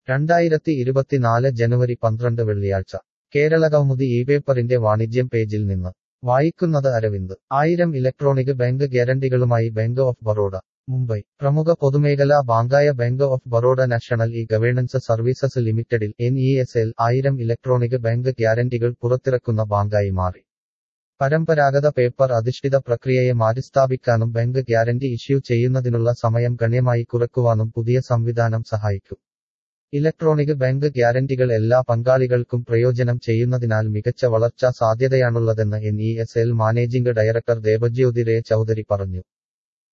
രണ്ടായിരത്തി ഇരുപത്തിനാല് ജനുവരി പന്ത്രണ്ട് വെള്ളിയാഴ്ച കേരളകൗമുദി ഈ പേപ്പറിന്റെ വാണിജ്യം പേജിൽ നിന്ന് വായിക്കുന്നത് അരവിന്ദ് ആയിരം ഇലക്ട്രോണിക് ബാങ്ക് ഗ്യാരണ്ടികളുമായി ബാങ്ക് ഓഫ് ബറോഡ മുംബൈ പ്രമുഖ പൊതുമേഖലാ ബാങ്കായ bank of Baroda national E governance services ലിമിറ്റഡിൽ എൻ ഇ എസ് എൽ ആയിരം ഇലക്ട്രോണിക് ബാങ്ക് ഗ്യാരണ്ടികൾ പുറത്തിറക്കുന്ന ബാങ്കായി മാറി പരമ്പരാഗത പേപ്പർ അധിഷ്ഠിത പ്രക്രിയയെ മാറ്റിസ്ഥാപിക്കാനും ബാങ്ക് ഗ്യാരണ്ടി ഇഷ്യൂ ചെയ്യുന്നതിനുള്ള സമയം ഗണ്യമായി കുറയ്ക്കുവാനും പുതിയ സംവിധാനം സഹായിക്കും ഇലക്ട്രോണിക് ബാങ്ക് ഗ്യാരണ്ടികൾ എല്ലാ പങ്കാളികൾക്കും പ്രയോജനം ചെയ്യുന്നതിനാൽ മികച്ച വളർച്ചാ സാധ്യതയാണുള്ളതെന്ന് N E S L managing director Debajyoti Ray Chaudhuri പറഞ്ഞു